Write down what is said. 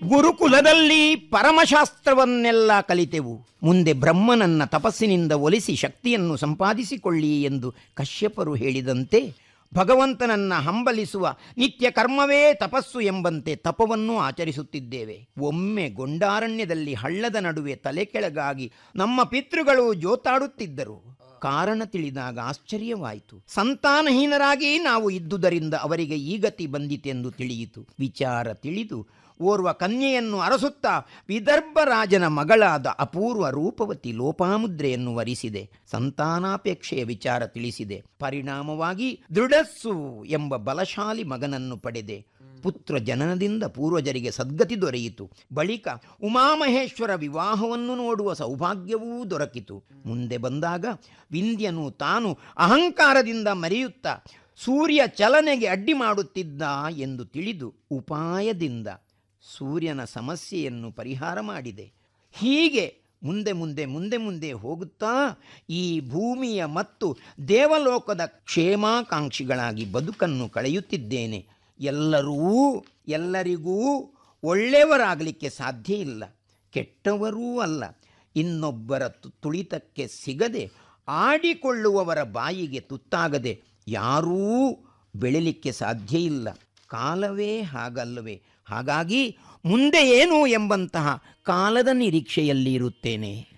ಗುರುಕುಲದಲ್ಲಿ ಪರಮಶಾಸ್ತ್ರವನ್ನೆಲ್ಲ ಕಲಿತೆವು ಮುಂದೆ ಬ್ರಹ್ಮನನ್ನ ತಪಸ್ಸಿನಿಂದ ಒಲಿಸಿ ಶಕ್ತಿಯನ್ನು ಸಂಪಾದಿಸಿಕೊಳ್ಳಿ ಎಂದು ಕಶ್ಯಪರು ಹೇಳಿದಂತೆ ಭಗವಂತನನ್ನ ಹಂಬಲಿಸುವ ನಿತ್ಯ ಕರ್ಮವೇ ತಪಸ್ಸು ಎಂಬಂತೆ ತಪವನ್ನು ಆಚರಿಸುತ್ತಿದ್ದೇವೆ ಒಮ್ಮೆ ಗೊಂಡಾರಣ್ಯದಲ್ಲಿ ಹಳ್ಳದ ನಡುವೆ ತಲೆ ಕೆಳಗಾಗಿ ನಮ್ಮ ಪಿತೃಗಳು ಜೋತಾಡುತ್ತಿದ್ದರು ಕಾರಣ ತಿಳಿದಾಗ ಆಶ್ಚರ್ಯವಾಯಿತು ಸಂತಾನಹೀನರಾಗಿ ನಾವು ಇದ್ದುದರಿಂದ ಅವರಿಗೆ ಈ ಗತಿ ಬಂದಿತೆಂದು ತಿಳಿಯಿತು ವಿಚಾರ ತಿಳಿದು ಓರ್ವ ಕನ್ಯೆಯನ್ನು ಅರಸುತ್ತಾ ವಿದರ್ಭ ರಾಜನ ಮಗಳಾದ ಅಪೂರ್ವ ರೂಪವತಿ ಲೋಪಾಮುದ್ರೆಯನ್ನು ವರಿಸಿದೆ ಸಂತಾನಾಪೇಕ್ಷೆಯ ವಿಚಾರ ತಿಳಿಸಿದೆ ಪರಿಣಾಮವಾಗಿ ದೃಢಸ್ಸು ಎಂಬ ಬಲಶಾಲಿ ಮಗನನ್ನು ಪಡೆದೆ ಪುತ್ರ ಜನನದಿಂದ ಪೂರ್ವಜರಿಗೆ ಸದ್ಗತಿ ದೊರೆಯಿತು ಬಳಿಕ ಉಮಾಮಹೇಶ್ವರ ವಿವಾಹವನ್ನು ನೋಡುವ ಸೌಭಾಗ್ಯವೂ ದೊರಕಿತು ಮುಂದೆ ಬಂದಾಗ ವಿಂಧ್ಯನು ತಾನು ಅಹಂಕಾರದಿಂದ ಮರೆಯುತ್ತಾ ಸೂರ್ಯ ಚಲನೆಗೆ ಅಡ್ಡಿ ಮಾಡುತ್ತಿದ್ದ ಎಂದು ತಿಳಿದು ಉಪಾಯದಿಂದ ಸೂರ್ಯನ ಸಮಸ್ಯೆಯನ್ನು ಪರಿಹಾರ ಮಾಡಿದೆ ಹೀಗೆ ಮುಂದೆ ಮುಂದೆ ಮುಂದೆ ಮುಂದೆ ಹೋಗುತ್ತಾ ಈ ಭೂಮಿಯ ಮತ್ತು ದೇವಲೋಕದ ಕ್ಷೇಮಾಕಾಂಕ್ಷಿಗಳಾಗಿ ಬದುಕನ್ನು ಕಳೆಯುತ್ತಿದ್ದೇನೆ ಎಲ್ಲರೂ ಎಲ್ಲರಿಗೂ ಒಳ್ಳೆಯವರಾಗಲಿಕ್ಕೆ ಸಾಧ್ಯ ಇಲ್ಲ ಕೆಟ್ಟವರೂ ಅಲ್ಲ ಇನ್ನೊಬ್ಬರ ತು- ತುಳಿತಕ್ಕೆ ಸಿಗದೆ ಆಡಿಕೊಳ್ಳುವವರ ಬಾಯಿಗೆ ತುತ್ತಾಗದೆ ಯಾರೂ ಬೆಳಿಲಿಕ್ಕೆ ಸಾಧ್ಯ ಇಲ್ಲ ಕಾಲವೇ ಹಾಗಲ್ಲವೇ ಹಾಗಾಗಿ ಮುಂದೆ ಏನು ಎಂಬಂತಹ ಕಾಲದ ನಿರೀಕ್ಷೆಯಲ್ಲಿ ಇರುತ್ತೇನೆ